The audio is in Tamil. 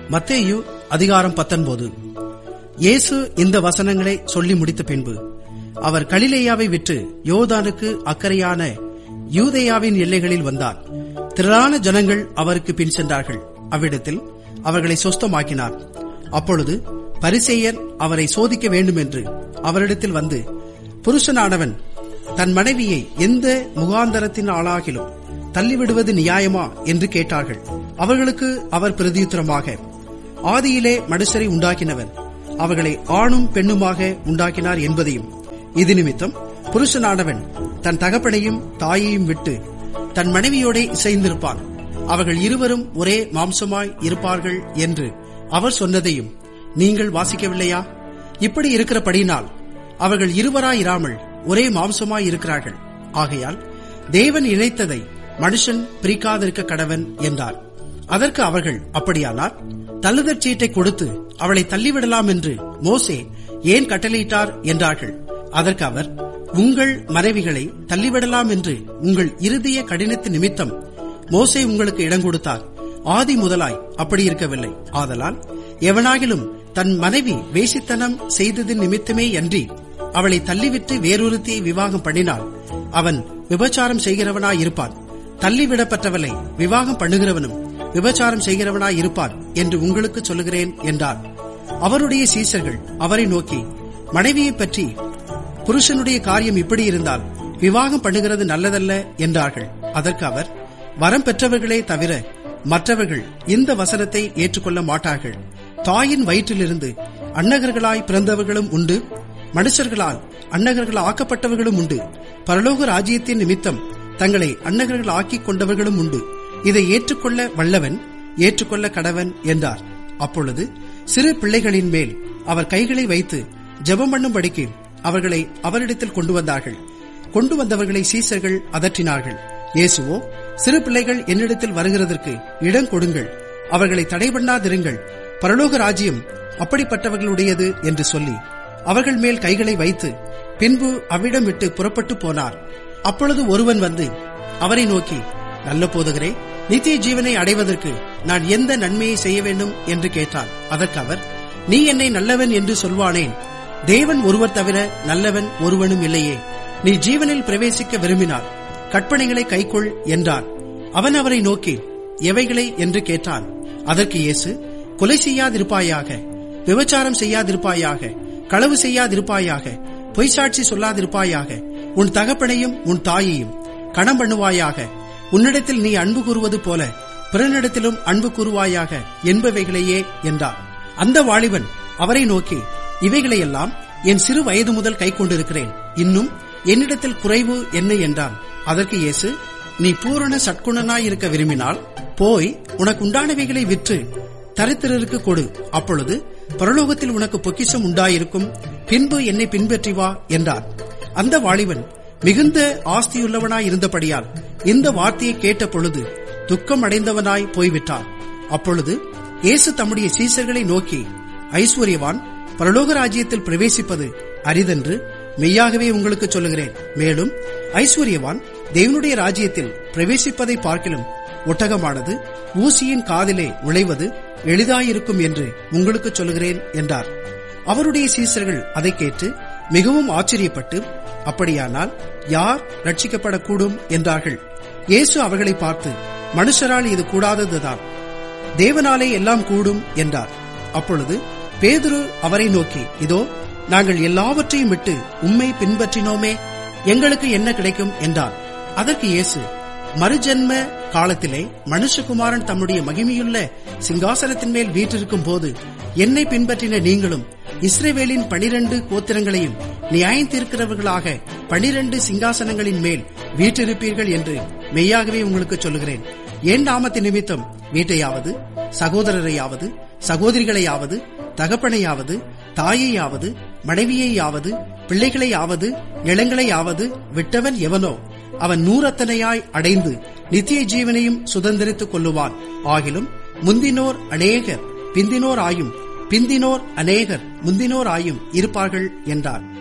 மத்தேயு அதிகாரம் பத்தொன்பது இயேசு இந்த வசனங்களை சொல்லி முடித்த பின்பு அவர் கலிலேயாவை விட்டு யோதானுக்கு அக்கறையான யூதேயாவின் எல்லைகளில் வந்தார் திரளான ஜனங்கள் அவருக்கு பின் சென்றார்கள் அவ்விடத்தில் அவர்களை சொஸ்தமாக்கினார் அப்பொழுது பரிசேயர் அவரை சோதிக்க வேண்டும் என்று அவரிடத்தில் வந்து புருஷனானவன் தன் மனைவியை எந்த முகாந்தரத்தின் ஆளாகிலும் தள்ளிவிடுவது நியாயமா என்று கேட்டார்கள் அவர்களுக்கு அவர் பிரதியுத்தரமாக ஆதியிலே மனுஷரை உண்டாக்கினவன் அவர்களை ஆணும் பெண்ணுமாக உண்டாக்கினார் என்பதையும் இது நிமித்தம் புருஷனானவன் தன் தகப்பனையும் தாயையும் விட்டு தன் மனைவியோடே இசைந்திருப்பான் அவர்கள் இருவரும் ஒரே மாம்சமாய் இருப்பார்கள் என்று அவர் சொன்னதையும் நீங்கள் வாசிக்கவில்லையா இப்படி இருக்கிறபடியினால் அவர்கள் இருவராயிராமல் ஒரே மாம்சமாய் இருக்கிறார்கள் ஆகையால் தேவன் இணைத்ததை மனுஷன் பிரிக்காதிருக்க கடவன் என்றார் அதற்கு அவர்கள் அப்படியானால் தள்ளுதற் சீட்டை கொடுத்து அவளை தள்ளிவிடலாம் என்று மோசே ஏன் கட்டளையிட்டார் என்றார்கள் அதற்கு அவர் உங்கள் மனைவிகளை தள்ளிவிடலாம் என்று உங்கள் இருதய கடினத்து நிமித்தம் மோசே உங்களுக்கு இடம் கொடுத்தார் ஆதி முதலாய் அப்படி இருக்கவில்லை ஆதலால் எவனாகிலும் தன் மனைவி வேசித்தனம் செய்ததின் நிமித்தமே அன்றி அவளை தள்ளிவிட்டு வேறொருத்தியை விவாகம் பண்ணினால் அவன் விபச்சாரம் செய்கிறவனாய் இருப்பான் தள்ளிவிடப்பட்டவளை விவாகம் பண்ணுகிறவனும் விபச்சாரம் செய்கிறவனாய் இருப்பான் என்று உங்களுக்கு சொல்லுகிறேன் என்றார் அவருடைய சீசர்கள் அவரை நோக்கி மனைவியை பற்றி புருஷனுடைய காரியம் இப்படி இருந்தால் விவாகம் பண்ணுகிறது நல்லதல்ல என்றார்கள் அதற்கு அவர் வரம் பெற்றவர்களே தவிர மற்றவர்கள் இந்த வசனத்தை ஏற்றுக்கொள்ள மாட்டார்கள் தாயின் வயிற்றிலிருந்து அன்னகர்களாய் பிறந்தவர்களும் உண்டு மனுஷர்களால் அன்னகர்கள் ஆக்கப்பட்டவர்களும் உண்டு பரலோக ராஜ்யத்தின் நிமித்தம் தங்களை அன்னகர்கள் ஆக்கிக் கொண்டவர்களும் உண்டு இதை ஏற்றுக்கொள்ள வல்லவன் ஏற்றுக்கொள்ள கடவன் என்றார் அப்பொழுது சிறு பிள்ளைகளின் மேல் அவர் கைகளை வைத்து ஜெபம் பண்ணும்படிக்கு அவர்களை அவரிடத்தில் கொண்டு வந்தார்கள் கொண்டு வந்தவர்களை சீசர்கள் அதற்றினார்கள் இயேசுவோ சிறு பிள்ளைகள் என்னிடத்தில் வருகிறதற்கு இடம் கொடுங்கள் அவர்களை தடை பண்ணாதிருங்கள் பரலோக ராஜ்யம் அப்படிப்பட்டவர்களுடையது என்று சொல்லி அவர்கள் மேல் கைகளை வைத்து பின்பு அவ்விடம் விட்டு புறப்பட்டு போனார் அப்பொழுது ஒருவன் வந்து அவரை நோக்கி நல்ல போதுகிறே நித்திய ஜீவனை அடைவதற்கு நான் எந்த நன்மையை செய்ய வேண்டும் என்று கேட்டான் அதற்கு அவர் நீ என்னை நல்லவன் என்று சொல்வானேன் தேவன் ஒருவர் தவிர நல்லவன் ஒருவனும் இல்லையே நீ ஜீவனில் பிரவேசிக்க விரும்பினார் கற்பனைகளை கைக்கொள் என்றார் அவன் அவரை நோக்கி எவைகளை என்று கேட்டான் அதற்கு இயேசு கொலை செய்யாதிருப்பாயாக விபச்சாரம் செய்யாதிருப்பாயாக களவு செய்யாதிருப்பாயாக பொய்சாட்சி சொல்லாதிருப்பாயாக உன் தகப்பனையும் உன் தாயையும் கணம் பண்ணுவாயாக உன்னிடத்தில் நீ அன்பு கூறுவது போல பிறனிடத்திலும் அன்பு கூறுவாயாக என்பவைகளையே என்றார் அந்த வாலிபன் அவரை நோக்கி இவைகளையெல்லாம் என் சிறு வயது முதல் கை கொண்டிருக்கிறேன் இன்னும் என்னிடத்தில் குறைவு என்ன என்றான் அதற்கு இயேசு நீ பூரண சட்குணனாய் இருக்க விரும்பினால் போய் உனக்கு உண்டானவைகளை விற்று தரித்திரருக்கு கொடு அப்பொழுது பரலோகத்தில் உனக்கு பொக்கிஷம் உண்டாயிருக்கும் பின்பு என்னை பின்பற்றி வா என்றார் அந்த வாலிபன் மிகுந்த ஆஸ்தியுள்ளவனாய் இருந்தபடியால் இந்த வார்த்தையை கேட்ட பொழுது துக்கம் அடைந்தவனாய் போய்விட்டான் அப்பொழுது இயேசு தம்முடைய சீசர்களை நோக்கி ஐஸ்வர்யவான் பரலோக ராஜ்யத்தில் பிரவேசிப்பது அரிதென்று மெய்யாகவே உங்களுக்கு சொல்லுகிறேன் மேலும் ஐஸ்வர்யவான் தேவனுடைய ராஜ்யத்தில் பிரவேசிப்பதை பார்க்கிலும் ஒட்டகமானது ஊசியின் காதிலே நுழைவது எளிதாயிருக்கும் என்று உங்களுக்கு சொல்லுகிறேன் என்றார் அவருடைய சீசர்கள் அதை கேட்டு மிகவும் ஆச்சரியப்பட்டு அப்படியானால் யார் ரட்சிக்கப்படக்கூடும் என்றார்கள் இயேசு அவர்களை பார்த்து மனுஷரால் இது கூடாததுதான் தேவனாலே எல்லாம் கூடும் என்றார் அப்பொழுது பேதுரு அவரை நோக்கி இதோ நாங்கள் எல்லாவற்றையும் விட்டு உம்மை பின்பற்றினோமே எங்களுக்கு என்ன கிடைக்கும் என்றார் அதற்கு இயேசு மறுஜன்ம காலத்திலே மனுஷகுமாரன் தம்முடைய மகிமையுள்ள சிங்காசனத்தின் மேல் வீற்றிருக்கும் போது என்னை பின்பற்றின நீங்களும் இஸ்ரேவேலின் பனிரண்டு கோத்திரங்களையும் நியாயத்தீர்க்கிறவர்களாக பனிரண்டு சிங்காசனங்களின் மேல் வீற்றிருப்பீர்கள் என்று மெய்யாகவே உங்களுக்கு சொல்லுகிறேன் என் நாமத்தின் நிமித்தம் வீட்டையாவது சகோதரரையாவது சகோதரிகளையாவது தகப்பனையாவது தாயையாவது மனைவியையாவது பிள்ளைகளையாவது இளங்களையாவது விட்டவன் எவனோ அவன் நூறத்தனையாய் அடைந்து நித்திய ஜீவனையும் சுதந்திரித்துக் கொள்ளுவான் ஆகிலும் முந்தினோர் அநேகர் பிந்தினோர் ஆயும் பிந்தினோர் அநேகர் முந்தினோர் ஆயும் இருப்பார்கள் என்றார்